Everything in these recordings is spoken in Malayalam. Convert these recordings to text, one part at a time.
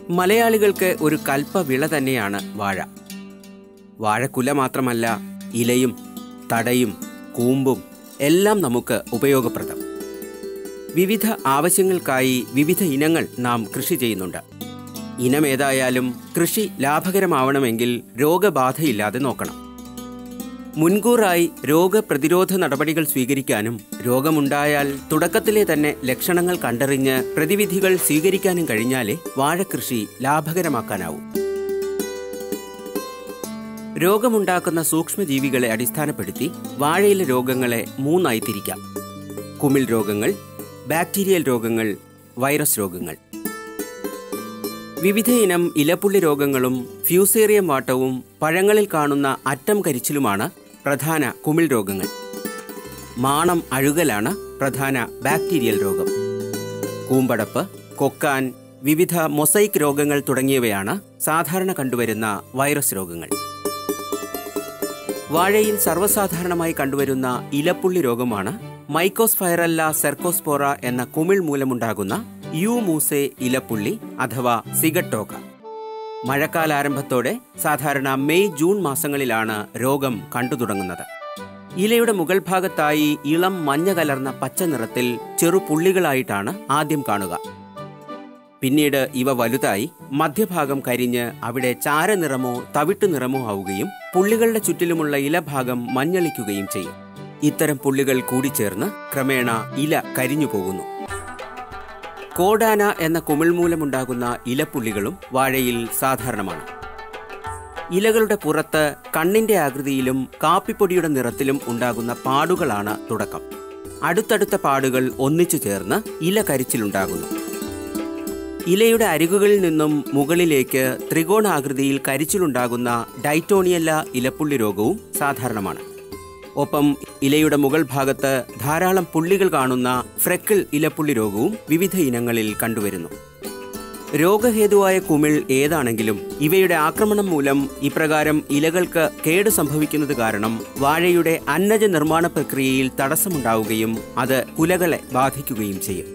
മലയാളികൾക്ക് ഒരു കൽപ്പവിള തന്നെയാണ് വാഴ വാഴക്കുല മാത്രമല്ല ഇലയും തടയും കൂമ്പും എല്ലാം നമുക്ക് ഉപയോഗപ്രദം വിവിധ ആവശ്യങ്ങൾക്കായി വിവിധ ഇനങ്ങൾ നാം കൃഷി ചെയ്യുന്നുണ്ട് ഇനമേതായാലും കൃഷി ലാഭകരമാവണമെങ്കിൽ രോഗബാധയില്ലാതെ നോക്കണം മുൻകൂറായി രോഗപ്രതിരോധ നടപടികൾ സ്വീകരിക്കാനും രോഗമുണ്ടായാൽ തുടക്കത്തിലെ തന്നെ ലക്ഷണങ്ങൾ കണ്ടറിഞ്ഞ് പ്രതിവിധികൾ സ്വീകരിക്കാനും കഴിഞ്ഞാലേ വാഴകൃഷി ലാഭകരമാക്കാനാവൂ രോഗമുണ്ടാക്കുന്ന സൂക്ഷ്മജീവികളെ അടിസ്ഥാനപ്പെടുത്തി വാഴയിലെ രോഗങ്ങളെ മൂന്നായി തിരിക്കാം കുമിൾ രോഗങ്ങൾ ബാക്ടീരിയൽ രോഗങ്ങൾ വൈറസ് രോഗങ്ങൾ വിവിധ ഇനം ഇലപ്പുള്ളി രോഗങ്ങളും ഫ്യൂസേറിയം വാട്ടവും പഴങ്ങളിൽ കാണുന്ന അറ്റം കരിച്ചിലുമാണ് പ്രധാന കുമിൾ രോഗങ്ങൾ മാണം അഴുകലാണ് പ്രധാന ബാക്ടീരിയൽ രോഗം കൂമ്പടപ്പ് കൊക്കാൻ വിവിധ മൊസൈക്ക് രോഗങ്ങൾ തുടങ്ങിയവയാണ് സാധാരണ കണ്ടുവരുന്ന വൈറസ് രോഗങ്ങൾ വാഴയിൽ സർവ്വസാധാരണമായി കണ്ടുവരുന്ന ഇലപ്പുള്ളി രോഗമാണ് മൈക്കോസ്ഫൈറല്ല സെർക്കോസ്പോറ എന്ന കുമിൾ മൂലമുണ്ടാകുന്ന യു മൂസെ ഇലപ്പുള്ളി അഥവാ സിഗട്ടോക മഴക്കാലാരംഭത്തോടെ സാധാരണ മെയ് ജൂൺ മാസങ്ങളിലാണ് രോഗം കണ്ടു തുടങ്ങുന്നത് ഇലയുടെ മുകൾ ഭാഗത്തായി ഇളം മഞ്ഞ കലർന്ന പച്ച നിറത്തിൽ ചെറുപുള്ളികളായിട്ടാണ് ആദ്യം കാണുക പിന്നീട് ഇവ വലുതായി മധ്യഭാഗം കരിഞ്ഞ് അവിടെ ചാരനിറമോ തവിട്ടു നിറമോ ആവുകയും പുള്ളികളുടെ ചുറ്റിലുമുള്ള ഇലഭാഗം മഞ്ഞളിക്കുകയും ചെയ്യും ഇത്തരം പുള്ളികൾ കൂടിച്ചേർന്ന് ക്രമേണ ഇല കരിഞ്ഞു പോകുന്നു കോഡാന എന്ന കുമിൾ മൂലമുണ്ടാകുന്ന ഇലപ്പുള്ളികളും വാഴയിൽ സാധാരണമാണ് ഇലകളുടെ പുറത്ത് കണ്ണിന്റെ ആകൃതിയിലും കാപ്പിപ്പൊടിയുടെ നിറത്തിലും ഉണ്ടാകുന്ന പാടുകളാണ് തുടക്കം അടുത്തടുത്ത പാടുകൾ ഒന്നിച്ചു ചേർന്ന് ഇല കരിച്ചിലുണ്ടാകുന്നു ഇലയുടെ അരികുകളിൽ നിന്നും മുകളിലേക്ക് ത്രികോണാകൃതിയിൽ കരിച്ചിലുണ്ടാകുന്ന ഡൈറ്റോണിയല്ല ഇലപ്പുള്ളി രോഗവും സാധാരണമാണ് ഒപ്പം ഇലയുടെ മുകൾ ഭാഗത്ത് ധാരാളം പുള്ളികൾ കാണുന്ന ഫ്രെക്കിൾ ഇലപ്പുള്ളി രോഗവും വിവിധ ഇനങ്ങളിൽ കണ്ടുവരുന്നു രോഗഹേതുവായ കുമിൾ ഏതാണെങ്കിലും ഇവയുടെ ആക്രമണം മൂലം ഇപ്രകാരം ഇലകൾക്ക് കേട് സംഭവിക്കുന്നത് കാരണം വാഴയുടെ അന്നജ നിർമ്മാണ പ്രക്രിയയിൽ തടസ്സമുണ്ടാവുകയും അത് കുലകളെ ബാധിക്കുകയും ചെയ്യും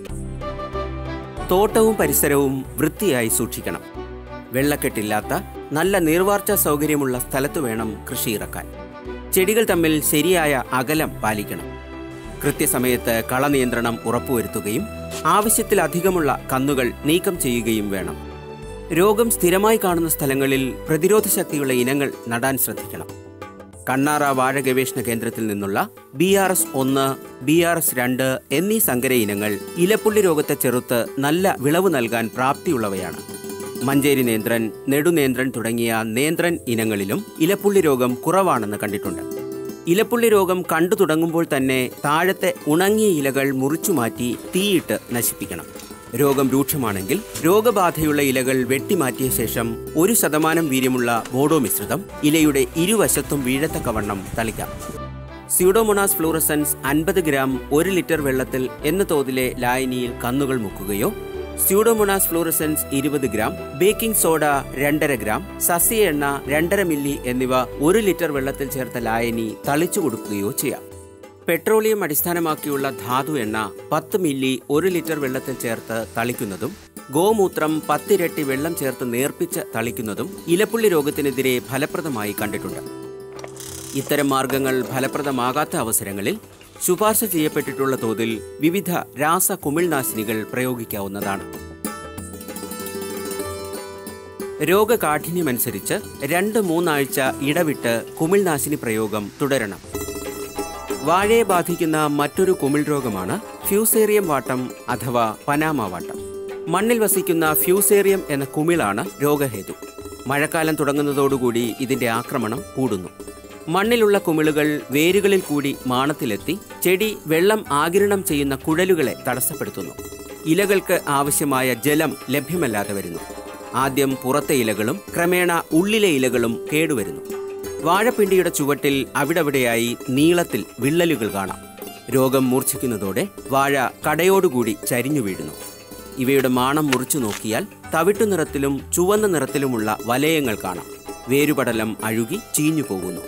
തോട്ടവും പരിസരവും വൃത്തിയായി സൂക്ഷിക്കണം വെള്ളക്കെട്ടില്ലാത്ത നല്ല നീർവാർച്ച സൗകര്യമുള്ള സ്ഥലത്ത് വേണം കൃഷി ഇറക്കാൻ ചെടികൾ തമ്മിൽ ശരിയായ അകലം പാലിക്കണം കൃത്യസമയത്ത് കളനിയന്ത്രണം ഉറപ്പുവരുത്തുകയും ആവശ്യത്തിലധികമുള്ള കന്നുകൾ നീക്കം ചെയ്യുകയും വേണം രോഗം സ്ഥിരമായി കാണുന്ന സ്ഥലങ്ങളിൽ പ്രതിരോധ ശക്തിയുള്ള ഇനങ്ങൾ നടാൻ ശ്രദ്ധിക്കണം കണ്ണാറ വാഴ ഗവേഷണ കേന്ദ്രത്തിൽ നിന്നുള്ള ബി ആർ എസ് ഒന്ന് ബി ആർ എസ് രണ്ട് എന്നീ സങ്കര ഇനങ്ങൾ ഇലപ്പുള്ളി രോഗത്തെ ചെറുത്ത് നല്ല വിളവ് നൽകാൻ പ്രാപ്തിയുള്ളവയാണ് മഞ്ചേരി നേന്ത്രൻ നെടുനേന്ത്രൻ തുടങ്ങിയ നേന്ത്രൻ ഇനങ്ങളിലും ഇലപ്പുള്ളി രോഗം കുറവാണെന്ന് കണ്ടിട്ടുണ്ട് ഇലപ്പുള്ളി രോഗം കണ്ടു തുടങ്ങുമ്പോൾ തന്നെ താഴത്തെ ഉണങ്ങിയ ഇലകൾ മുറിച്ചു മാറ്റി തീയിട്ട് നശിപ്പിക്കണം രോഗം രൂക്ഷമാണെങ്കിൽ രോഗബാധയുള്ള ഇലകൾ വെട്ടിമാറ്റിയ ശേഷം ഒരു ശതമാനം വീര്യമുള്ള ബോഡോ മിശ്രിതം ഇലയുടെ ഇരുവശത്തും വീഴത്തക്കവണ്ണം തളിക്കാം സ്യൂഡോമോണാസ് ഫ്ലൂറസൻസ് അൻപത് ഗ്രാം ഒരു ലിറ്റർ വെള്ളത്തിൽ എന്ന തോതിലെ ലായനിയിൽ കന്നുകൾ മുക്കുകയോ സ്യൂഡോമോണാസ് ഫ്ലൂറസൻസ് ഇരുപത് ഗ്രാം ബേക്കിംഗ് സോഡ രണ്ടര ഗ്രാം സസ്യ എണ്ണ രണ്ടര മില്ലി എന്നിവ ഒരു ലിറ്റർ വെള്ളത്തിൽ ചേർത്ത ലായനി തളിച്ചു കൊടുക്കുകയോ ചെയ്യാം പെട്രോളിയം അടിസ്ഥാനമാക്കിയുള്ള ധാതു എണ്ണ പത്ത് മില്ലി ഒരു ലിറ്റർ വെള്ളത്തിൽ ചേർത്ത് തളിക്കുന്നതും ഗോമൂത്രം പത്തിരട്ടി വെള്ളം ചേർത്ത് നേർപ്പിച്ച് തളിക്കുന്നതും ഇലപ്പുള്ളി രോഗത്തിനെതിരെ ഫലപ്രദമായി കണ്ടിട്ടുണ്ട് ഇത്തരം മാർഗങ്ങൾ ഫലപ്രദമാകാത്ത അവസരങ്ങളിൽ ശുപാർശ ചെയ്യപ്പെട്ടിട്ടുള്ള തോതിൽ വിവിധ രാസ കുമിൾനാശിനികൾ പ്രയോഗിക്കാവുന്നതാണ് രോഗകാഠിന്യമനുസരിച്ച് രണ്ട് മൂന്നാഴ്ച ഇടവിട്ട് കുമിൾനാശിനി പ്രയോഗം തുടരണം വാഴയെ ബാധിക്കുന്ന മറ്റൊരു കുമിൾ രോഗമാണ് ഫ്യൂസേറിയം വാട്ടം അഥവാ പനാമ വാട്ടം മണ്ണിൽ വസിക്കുന്ന ഫ്യൂസേറിയം എന്ന കുമിളാണ് രോഗഹേതു മഴക്കാലം തുടങ്ങുന്നതോടുകൂടി ഇതിന്റെ ആക്രമണം കൂടുന്നു മണ്ണിലുള്ള കുമിളുകൾ വേരുകളിൽ കൂടി മാണത്തിലെത്തി ചെടി വെള്ളം ആകിരണം ചെയ്യുന്ന കുഴലുകളെ തടസ്സപ്പെടുത്തുന്നു ഇലകൾക്ക് ആവശ്യമായ ജലം ലഭ്യമല്ലാതെ വരുന്നു ആദ്യം പുറത്തെ ഇലകളും ക്രമേണ ഉള്ളിലെ ഇലകളും കേടുവരുന്നു വാഴപ്പിണ്ടിയുടെ ചുവട്ടിൽ അവിടവിടെയായി നീളത്തിൽ വിള്ളലുകൾ കാണാം രോഗം മൂർച്ഛിക്കുന്നതോടെ വാഴ കടയോടുകൂടി ചരിഞ്ഞു വീഴുന്നു ഇവയുടെ മാണം മുറിച്ചു നോക്കിയാൽ തവിട്ടു നിറത്തിലും ചുവന്ന നിറത്തിലുമുള്ള വലയങ്ങൾ കാണാം വേരുപടലം അഴുകി ചീഞ്ഞു പോകുന്നു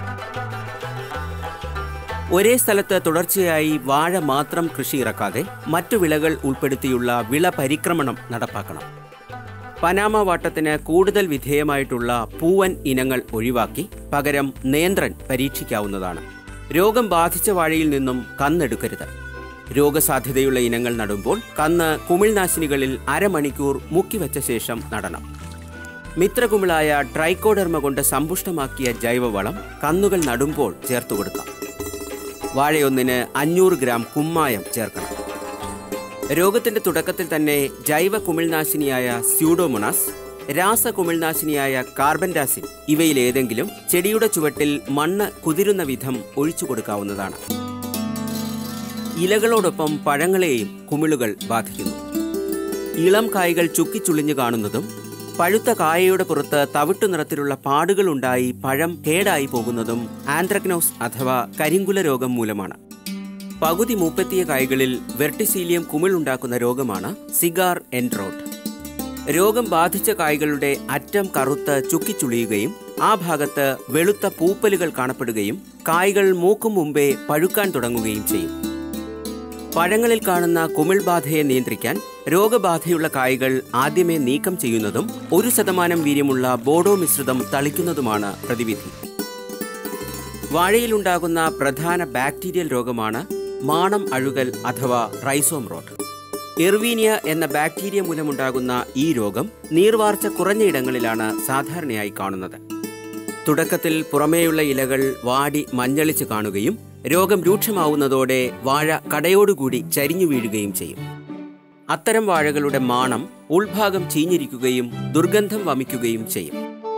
ഒരേ സ്ഥലത്ത് തുടർച്ചയായി വാഴ മാത്രം കൃഷി ഇറക്കാതെ മറ്റു വിളകൾ ഉൾപ്പെടുത്തിയുള്ള വിള പരിക്രമണം നടപ്പാക്കണം പനാമ വാട്ടത്തിന് കൂടുതൽ വിധേയമായിട്ടുള്ള പൂവൻ ഇനങ്ങൾ ഒഴിവാക്കി പകരം നേന്ത്രൻ പരീക്ഷിക്കാവുന്നതാണ് രോഗം ബാധിച്ച വാഴയിൽ നിന്നും കന്നെടുക്കരുത് രോഗസാധ്യതയുള്ള ഇനങ്ങൾ നടുമ്പോൾ കന്ന് കുമിൾനാശിനികളിൽ അരമണിക്കൂർ മുക്കിവെച്ച ശേഷം നടണം മിത്രകുമിളായ ട്രൈക്കോഡെർമ കൊണ്ട് സമ്പുഷ്ടമാക്കിയ ജൈവവളം കന്നുകൾ നടുമ്പോൾ ചേർത്തു കൊടുക്കാം വാഴയൊന്നിന് അഞ്ഞൂറ് ഗ്രാം കുമ്മായം ചേർക്കണം രോഗത്തിന്റെ തുടക്കത്തിൽ തന്നെ ജൈവ കുമിൾനാശിനിയായ സ്യൂഡോമോണാസ് രാസ കുമിൾനാശിനിയായ കാർബൻഡാസിൻ ഇവയിലേതെങ്കിലും ചെടിയുടെ ചുവട്ടിൽ മണ്ണ് കുതിരുന്ന വിധം ഒഴിച്ചു കൊടുക്കാവുന്നതാണ് ഇലകളോടൊപ്പം പഴങ്ങളെയും കുമിളുകൾ ബാധിക്കുന്നു ഇളം കായ്കൾ ചുക്കിച്ചുളിഞ്ഞു കാണുന്നതും പഴുത്ത കായയുടെ പുറത്ത് തവിട്ടു നിറത്തിലുള്ള പാടുകളുണ്ടായി പഴം കേടായി പോകുന്നതും ആന്ത്രക്നോസ് അഥവാ കരിങ്കുല രോഗം മൂലമാണ് പകുതി മൂപ്പെത്തിയ കായ്കളിൽ വെർട്ടിസീലിയം കുമിളുണ്ടാക്കുന്ന രോഗമാണ് സിഗാർ എൻഡ്രോട്ട് രോഗം ബാധിച്ച കായ്കളുടെ അറ്റം കറുത്ത് ചുക്കിച്ചുളിയുകയും ആ ഭാഗത്ത് വെളുത്ത പൂപ്പലുകൾ കാണപ്പെടുകയും കായ്കൾ മൂക്കും മുമ്പേ പഴുക്കാൻ തുടങ്ങുകയും ചെയ്യും പഴങ്ങളിൽ കാണുന്ന കുമിൾ ബാധയെ നിയന്ത്രിക്കാൻ രോഗബാധയുള്ള കായ്കൾ ആദ്യമേ നീക്കം ചെയ്യുന്നതും ഒരു ശതമാനം വീര്യമുള്ള ബോഡോ മിശ്രിതം തളിക്കുന്നതുമാണ് പ്രതിവിധി വാഴയിലുണ്ടാകുന്ന പ്രധാന ബാക്ടീരിയൽ രോഗമാണ് മാണം അഴുകൽ അഥവാ റൈസോം റോട്ട് എർവീനിയ എന്ന ബാക്ടീരിയ മൂലമുണ്ടാകുന്ന ഈ രോഗം നീർവാർച്ച കുറഞ്ഞ ഇടങ്ങളിലാണ് സാധാരണയായി കാണുന്നത് തുടക്കത്തിൽ പുറമേയുള്ള ഇലകൾ വാടി മഞ്ഞളിച്ച് കാണുകയും രോഗം രൂക്ഷമാവുന്നതോടെ വാഴ കടയോടുകൂടി ചരിഞ്ഞു വീഴുകയും ചെയ്യും അത്തരം വാഴകളുടെ മാണം ഉൾഭാഗം ചീഞ്ഞിരിക്കുകയും ദുർഗന്ധം വമിക്കുകയും ചെയ്യും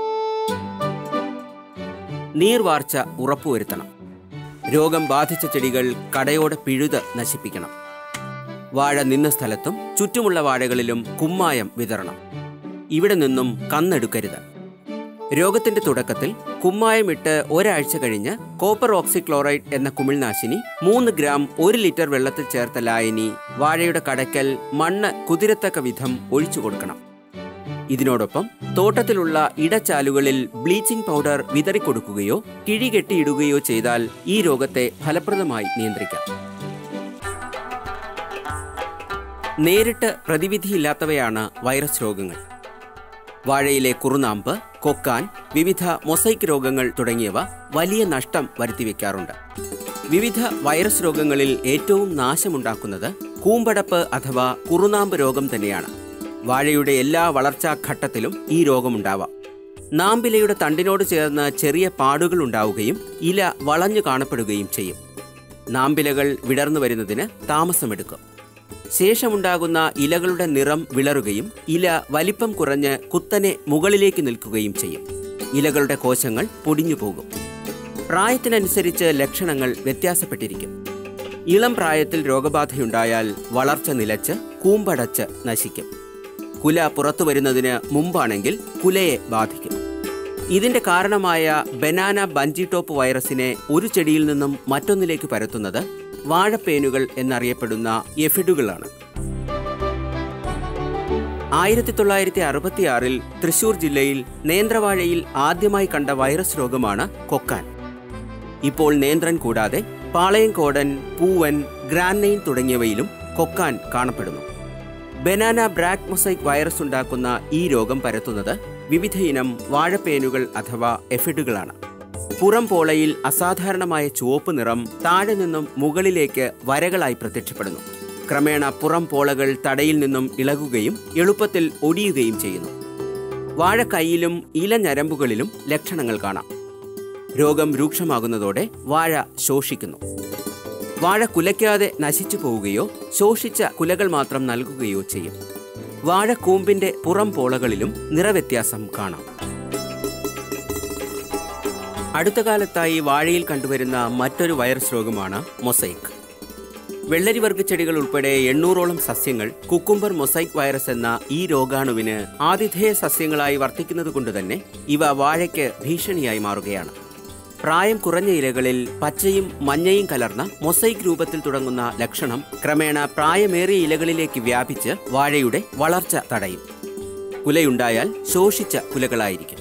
നീർവാർച്ച ഉറപ്പുവരുത്തണം രോഗം ബാധിച്ച ചെടികൾ കടയോടെ പിഴുത് നശിപ്പിക്കണം വാഴ നിന്ന സ്ഥലത്തും ചുറ്റുമുള്ള വാഴകളിലും കുമ്മായം വിതരണം ഇവിടെ നിന്നും കന്നെടുക്കരുത് രോഗത്തിന്റെ തുടക്കത്തിൽ കുമ്മായമിട്ട് ഒരാഴ്ച കഴിഞ്ഞ് കോപ്പർ ഓക്സിക്ലോറൈഡ് എന്ന കുമിൾനാശിനി മൂന്ന് ഗ്രാം ഒരു ലിറ്റർ വെള്ളത്തിൽ ചേർത്ത ലായനി വാഴയുടെ കടയ്ക്കൽ മണ്ണ് കുതിരത്തക്ക വിധം ഒഴിച്ചു കൊടുക്കണം ഇതിനോടൊപ്പം തോട്ടത്തിലുള്ള ഇടച്ചാലുകളിൽ ബ്ലീച്ചിംഗ് പൗഡർ വിതറിക്കൊടുക്കുകയോ കിഴി കെട്ടിയിടുകയോ ചെയ്താൽ ഈ രോഗത്തെ ഫലപ്രദമായി നിയന്ത്രിക്കാം നേരിട്ട് പ്രതിവിധിയില്ലാത്തവയാണ് വൈറസ് രോഗങ്ങൾ വാഴയിലെ കുറുനാമ്പ് കൊക്കാൻ വിവിധ മൊസൈക്ക് രോഗങ്ങൾ തുടങ്ങിയവ വലിയ നഷ്ടം വരുത്തിവെക്കാറുണ്ട് വിവിധ വൈറസ് രോഗങ്ങളിൽ ഏറ്റവും നാശമുണ്ടാക്കുന്നത് കൂമ്പടപ്പ് അഥവാ കുറുനാമ്പ് രോഗം തന്നെയാണ് വാഴയുടെ എല്ലാ വളർച്ചാ ഘട്ടത്തിലും ഈ രോഗമുണ്ടാവാം നാമ്പിലയുടെ തണ്ടിനോട് ചേർന്ന് ചെറിയ പാടുകൾ ഉണ്ടാവുകയും ഇല വളഞ്ഞു കാണപ്പെടുകയും ചെയ്യും നാമ്പിലകൾ വിടർന്നു വരുന്നതിന് താമസമെടുക്കും ശേഷമുണ്ടാകുന്ന ഇലകളുടെ നിറം വിളറുകയും ഇല വലിപ്പം കുറഞ്ഞ് കുത്തനെ മുകളിലേക്ക് നിൽക്കുകയും ചെയ്യും ഇലകളുടെ കോശങ്ങൾ പൊടിഞ്ഞു പോകും പ്രായത്തിനനുസരിച്ച് ലക്ഷണങ്ങൾ വ്യത്യാസപ്പെട്ടിരിക്കും ഇളം പ്രായത്തിൽ രോഗബാധയുണ്ടായാൽ വളർച്ച നിലച്ച് കൂമ്പടച്ച് നശിക്കും കുല പുറത്തു വരുന്നതിന് മുമ്പാണെങ്കിൽ കുലയെ ബാധിക്കും ഇതിന്റെ കാരണമായ ബനാന ബഞ്ചി ടോപ്പ് വൈറസിനെ ഒരു ചെടിയിൽ നിന്നും മറ്റൊന്നിലേക്ക് പരത്തുന്നത് വാഴപ്പേനുകൾ എന്നറിയപ്പെടുന്ന എഫിഡുകളാണ് ആയിരത്തി തൊള്ളായിരത്തി അറുപത്തിയാറിൽ തൃശൂർ ജില്ലയിൽ നേന്ത്രവാഴയിൽ ആദ്യമായി കണ്ട വൈറസ് രോഗമാണ് കൊക്കാൻ ഇപ്പോൾ നേന്ത്രൻ കൂടാതെ പാളയംകോടൻ പൂവൻ ഗ്രാനൈൻ തുടങ്ങിയവയിലും കൊക്കാൻ കാണപ്പെടുന്നു ബനാന ബ്രാക്ക് മൊസൈക് വൈറസ് ഉണ്ടാക്കുന്ന ഈ രോഗം പരത്തുന്നത് വിവിധയിനം വാഴപ്പേനുകൾ അഥവാ എഫിഡുകളാണ് പുറം പോളയിൽ അസാധാരണമായ ചുവപ്പ് നിറം താഴെ നിന്നും മുകളിലേക്ക് വരകളായി പ്രത്യക്ഷപ്പെടുന്നു ക്രമേണ പുറം പോളകൾ തടയിൽ നിന്നും ഇളകുകയും എളുപ്പത്തിൽ ഒടിയുകയും ചെയ്യുന്നു വാഴക്കൈയിലും ഇലഞരമ്പുകളിലും ലക്ഷണങ്ങൾ കാണാം രോഗം രൂക്ഷമാകുന്നതോടെ വാഴ ശോഷിക്കുന്നു വാഴ കുലയ്ക്കാതെ നശിച്ചു പോവുകയോ ശോഷിച്ച കുലകൾ മാത്രം നൽകുകയോ ചെയ്യും വാഴക്കൂമ്പിന്റെ പുറം പോളകളിലും നിറവ്യത്യാസം കാണാം അടുത്ത കാലത്തായി വാഴയിൽ കണ്ടുവരുന്ന മറ്റൊരു വൈറസ് രോഗമാണ് മൊസൈക്ക് വെള്ളരിവർഗ ചെടികൾ ഉൾപ്പെടെ എണ്ണൂറോളം സസ്യങ്ങൾ കുക്കുംബർ മൊസൈക്ക് വൈറസ് എന്ന ഈ രോഗാണുവിന് ആതിഥേയ സസ്യങ്ങളായി വർത്തിക്കുന്നത് കൊണ്ട് തന്നെ ഇവ വാഴയ്ക്ക് ഭീഷണിയായി മാറുകയാണ് പ്രായം കുറഞ്ഞ ഇലകളിൽ പച്ചയും മഞ്ഞയും കലർന്ന മൊസൈക്ക് രൂപത്തിൽ തുടങ്ങുന്ന ലക്ഷണം ക്രമേണ പ്രായമേറിയ ഇലകളിലേക്ക് വ്യാപിച്ച് വാഴയുടെ വളർച്ച തടയും കുലയുണ്ടായാൽ ശോഷിച്ച കുലകളായിരിക്കും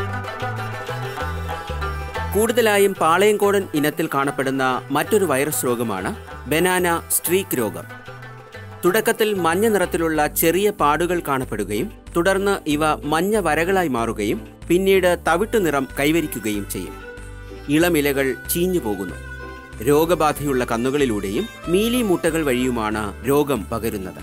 കൂടുതലായും പാളയംകോടൻ ഇനത്തിൽ കാണപ്പെടുന്ന മറ്റൊരു വൈറസ് രോഗമാണ് ബനാന സ്ട്രീക്ക് രോഗം തുടക്കത്തിൽ മഞ്ഞ നിറത്തിലുള്ള ചെറിയ പാടുകൾ കാണപ്പെടുകയും തുടർന്ന് ഇവ മഞ്ഞ വരകളായി മാറുകയും പിന്നീട് തവിട്ടു നിറം കൈവരിക്കുകയും ചെയ്യും ഇളമിലകൾ ചീഞ്ഞു പോകുന്നു രോഗബാധയുള്ള കന്നുകളിലൂടെയും മീലി മുട്ടകൾ വഴിയുമാണ് രോഗം പകരുന്നത്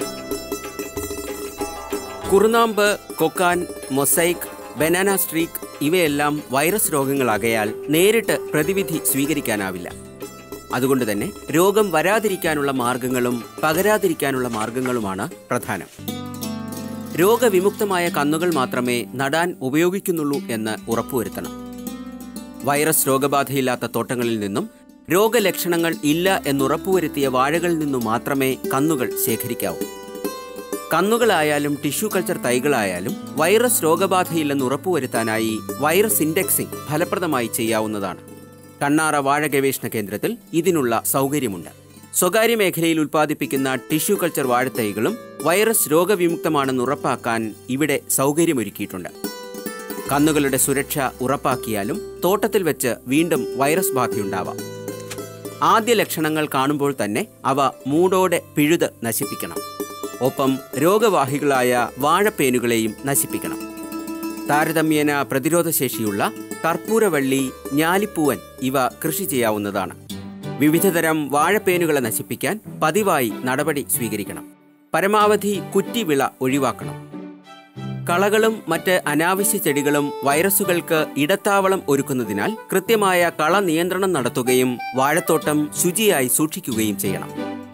കുറുനാമ്പ് കൊക്കാൻ മൊസൈക്ക് ബനാന സ്ട്രീക്ക് ഇവയെല്ലാം വൈറസ് രോഗങ്ങളാകയാൽ നേരിട്ട് പ്രതിവിധി സ്വീകരിക്കാനാവില്ല അതുകൊണ്ട് തന്നെ രോഗം വരാതിരിക്കാനുള്ള മാർഗങ്ങളും പകരാതിരിക്കാനുള്ള മാർഗങ്ങളുമാണ് പ്രധാനം രോഗവിമുക്തമായ കന്നുകൾ മാത്രമേ നടാൻ ഉപയോഗിക്കുന്നുള്ളൂ എന്ന് ഉറപ്പുവരുത്തണം വൈറസ് രോഗബാധയില്ലാത്ത തോട്ടങ്ങളിൽ നിന്നും രോഗലക്ഷണങ്ങൾ ഇല്ല എന്നുറപ്പുവരുത്തിയ വാഴകളിൽ നിന്നു മാത്രമേ കന്നുകൾ ശേഖരിക്കാവൂ കന്നുകളായാലും ടിഷ്യൂ കൾച്ചർ തൈകളായാലും വൈറസ് രോഗബാധയില്ലെന്ന് ഉറപ്പുവരുത്താനായി വൈറസ് ഇൻഡെക്സിംഗ് ഫലപ്രദമായി ചെയ്യാവുന്നതാണ് കണ്ണാറ വാഴ ഗവേഷണ കേന്ദ്രത്തിൽ ഇതിനുള്ള സൗകര്യമുണ്ട് സ്വകാര്യ മേഖലയിൽ ഉൽപ്പാദിപ്പിക്കുന്ന ടിഷ്യൂ കൾച്ചർ വാഴത്തൈകളും വൈറസ് രോഗവിമുക്തമാണെന്ന് ഉറപ്പാക്കാൻ ഇവിടെ സൗകര്യമൊരുക്കിയിട്ടുണ്ട് കന്നുകളുടെ സുരക്ഷ ഉറപ്പാക്കിയാലും തോട്ടത്തിൽ വെച്ച് വീണ്ടും വൈറസ് ബാധയുണ്ടാവാം ആദ്യ ലക്ഷണങ്ങൾ കാണുമ്പോൾ തന്നെ അവ മൂടോടെ പിഴുത് നശിപ്പിക്കണം ഒപ്പം രോഗവാഹികളായ വാഴപ്പേനുകളെയും നശിപ്പിക്കണം താരതമ്യേന പ്രതിരോധശേഷിയുള്ള കർപ്പൂരവള്ളി ഞാലിപ്പൂവൻ ഇവ കൃഷി ചെയ്യാവുന്നതാണ് വിവിധതരം വാഴപ്പേനുകളെ നശിപ്പിക്കാൻ പതിവായി നടപടി സ്വീകരിക്കണം പരമാവധി കുറ്റിവിള ഒഴിവാക്കണം കളകളും മറ്റ് അനാവശ്യ ചെടികളും വൈറസുകൾക്ക് ഇടത്താവളം ഒരുക്കുന്നതിനാൽ കൃത്യമായ കള നിയന്ത്രണം നടത്തുകയും വാഴത്തോട്ടം ശുചിയായി സൂക്ഷിക്കുകയും ചെയ്യണം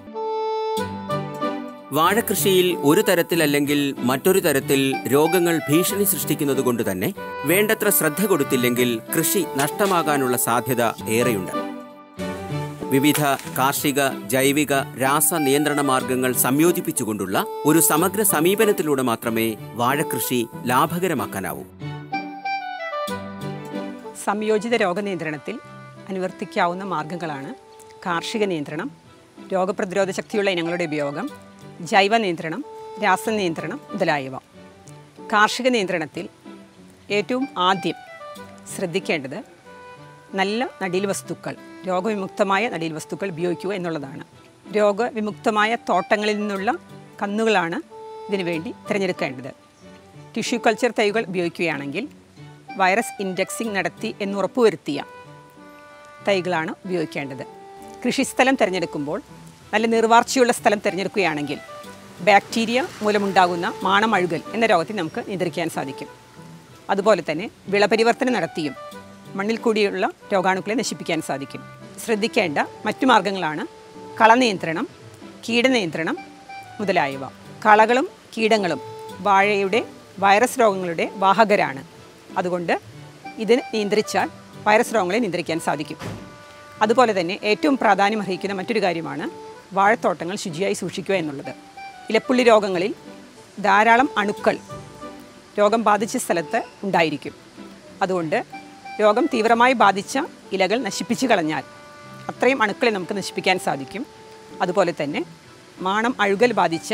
വാഴകൃഷിയിൽ ഒരു തരത്തിലല്ലെങ്കിൽ മറ്റൊരു തരത്തിൽ രോഗങ്ങൾ ഭീഷണി സൃഷ്ടിക്കുന്നത് കൊണ്ട് തന്നെ വേണ്ടത്ര ശ്രദ്ധ കൊടുത്തില്ലെങ്കിൽ കൃഷി നഷ്ടമാകാനുള്ള സാധ്യത ഏറെയുണ്ട് വിവിധ കാർഷിക ജൈവിക രാസ നിയന്ത്രണ മാർഗങ്ങൾ സംയോജിപ്പിച്ചുകൊണ്ടുള്ള ഒരു സമഗ്ര സമീപനത്തിലൂടെ മാത്രമേ വാഴകൃഷി ലാഭകരമാക്കാനാവൂ സംയോജിത രോഗനിയന്ത്രണത്തിൽ അനുവർത്തിക്കാവുന്ന മാർഗങ്ങളാണ് കാർഷിക നിയന്ത്രണം രോഗപ്രതിരോധ ശക്തിയുള്ള ഇനങ്ങളുടെ ഉപയോഗം ജൈവ നിയന്ത്രണം രാസനിയന്ത്രണം മുതലായവ കാർഷിക നിയന്ത്രണത്തിൽ ഏറ്റവും ആദ്യം ശ്രദ്ധിക്കേണ്ടത് നല്ല നടീൽ വസ്തുക്കൾ രോഗവിമുക്തമായ നടീൽ വസ്തുക്കൾ ഉപയോഗിക്കുക എന്നുള്ളതാണ് രോഗവിമുക്തമായ തോട്ടങ്ങളിൽ നിന്നുള്ള കന്നുകളാണ് ഇതിനു വേണ്ടി തിരഞ്ഞെടുക്കേണ്ടത് ടിഷ്യൂ കൾച്ചർ തൈകൾ ഉപയോഗിക്കുകയാണെങ്കിൽ വൈറസ് ഇൻഡെക്സിംഗ് നടത്തി എന്നുറപ്പുവരുത്തിയ തൈകളാണ് ഉപയോഗിക്കേണ്ടത് കൃഷിസ്ഥലം തിരഞ്ഞെടുക്കുമ്പോൾ നല്ല നിർവാർച്ചയുള്ള സ്ഥലം തിരഞ്ഞെടുക്കുകയാണെങ്കിൽ ബാക്ടീരിയ മൂലമുണ്ടാകുന്ന മാണമഴുകൽ എന്ന രോഗത്തെ നമുക്ക് നിയന്ത്രിക്കാൻ സാധിക്കും അതുപോലെ തന്നെ വിളപരിവർത്തനം നടത്തിയും മണ്ണിൽ കൂടിയുള്ള രോഗാണുക്കളെ നശിപ്പിക്കാൻ സാധിക്കും ശ്രദ്ധിക്കേണ്ട മറ്റു മാർഗങ്ങളാണ് കളനിയന്ത്രണം കീടനിയന്ത്രണം മുതലായവ കളകളും കീടങ്ങളും വാഴയുടെ വൈറസ് രോഗങ്ങളുടെ വാഹകരാണ് അതുകൊണ്ട് ഇത് നിയന്ത്രിച്ചാൽ വൈറസ് രോഗങ്ങളെ നിയന്ത്രിക്കാൻ സാധിക്കും അതുപോലെ തന്നെ ഏറ്റവും പ്രാധാന്യം അർഹിക്കുന്ന മറ്റൊരു കാര്യമാണ് വാഴത്തോട്ടങ്ങൾ ശുചിയായി സൂക്ഷിക്കുക എന്നുള്ളത് ഇലപ്പുള്ളി രോഗങ്ങളിൽ ധാരാളം അണുക്കൾ രോഗം ബാധിച്ച സ്ഥലത്ത് ഉണ്ടായിരിക്കും അതുകൊണ്ട് രോഗം തീവ്രമായി ബാധിച്ച ഇലകൾ നശിപ്പിച്ചു കളഞ്ഞാൽ അത്രയും അണുക്കളെ നമുക്ക് നശിപ്പിക്കാൻ സാധിക്കും അതുപോലെ തന്നെ മാണം അഴുകൽ ബാധിച്ച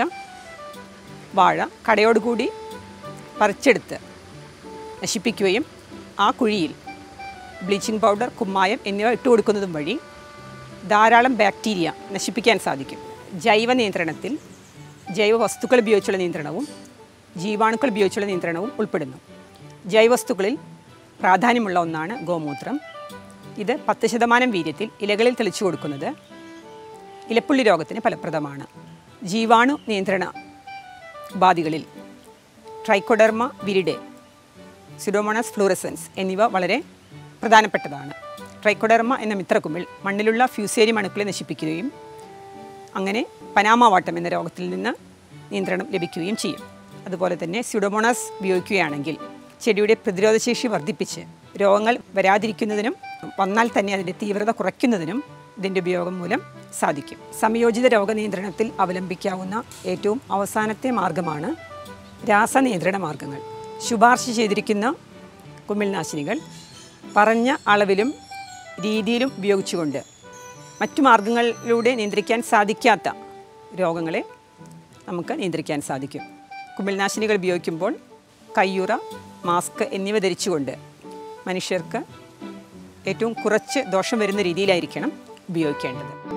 വാഴ കടയോടുകൂടി പറിച്ചെടുത്ത് നശിപ്പിക്കുകയും ആ കുഴിയിൽ ബ്ലീച്ചിങ് പൗഡർ കുമ്മായം എന്നിവ ഇട്ട് കൊടുക്കുന്നതും വഴി ധാരാളം ബാക്ടീരിയ നശിപ്പിക്കാൻ സാധിക്കും ജൈവ നിയന്ത്രണത്തിൽ ജൈവ വസ്തുക്കൾ ഉപയോഗിച്ചുള്ള നിയന്ത്രണവും ജീവാണുക്കൾ ഉപയോഗിച്ചുള്ള നിയന്ത്രണവും ഉൾപ്പെടുന്നു ജൈവവസ്തുക്കളിൽ പ്രാധാന്യമുള്ള ഒന്നാണ് ഗോമൂത്രം ഇത് പത്ത് ശതമാനം വീര്യത്തിൽ ഇലകളിൽ തെളിച്ചു കൊടുക്കുന്നത് ഇലപ്പുള്ളി രോഗത്തിന് ഫലപ്രദമാണ് ജീവാണു നിയന്ത്രണ ഉപാധികളിൽ ട്രൈക്കോഡെർമ വിരിഡെ സിഡോമോണസ് ഫ്ലൂറസൻസ് എന്നിവ വളരെ പ്രധാനപ്പെട്ടതാണ് ട്രൈക്കോഡെർമ എന്ന മിത്രക്കുമിൾ മണ്ണിലുള്ള ഫ്യൂസേരിയം അണുക്കളെ നശിപ്പിക്കുകയും അങ്ങനെ പനാമ വാട്ടം എന്ന രോഗത്തിൽ നിന്ന് നിയന്ത്രണം ലഭിക്കുകയും ചെയ്യും അതുപോലെ തന്നെ സ്യൂഡോമോണാസ് ഉപയോഗിക്കുകയാണെങ്കിൽ ചെടിയുടെ പ്രതിരോധശേഷി വർദ്ധിപ്പിച്ച് രോഗങ്ങൾ വരാതിരിക്കുന്നതിനും വന്നാൽ തന്നെ അതിൻ്റെ തീവ്രത കുറയ്ക്കുന്നതിനും ഇതിൻ്റെ ഉപയോഗം മൂലം സാധിക്കും സംയോജിത രോഗനിയന്ത്രണത്തിൽ അവലംബിക്കാവുന്ന ഏറ്റവും അവസാനത്തെ മാർഗമാണ് രാസനിയന്ത്രണ മാർഗങ്ങൾ ശുപാർശ ചെയ്തിരിക്കുന്ന കുമിൾനാശിനികൾ പറഞ്ഞ അളവിലും രീതിയിലും ഉപയോഗിച്ചുകൊണ്ട് മറ്റു മാർഗങ്ങളിലൂടെ നിയന്ത്രിക്കാൻ സാധിക്കാത്ത രോഗങ്ങളെ നമുക്ക് നിയന്ത്രിക്കാൻ സാധിക്കും കുമിൾനാശിനികൾ ഉപയോഗിക്കുമ്പോൾ കയ്യുറ മാസ്ക് എന്നിവ ധരിച്ചുകൊണ്ട് മനുഷ്യർക്ക് ഏറ്റവും കുറച്ച് ദോഷം വരുന്ന രീതിയിലായിരിക്കണം ഉപയോഗിക്കേണ്ടത്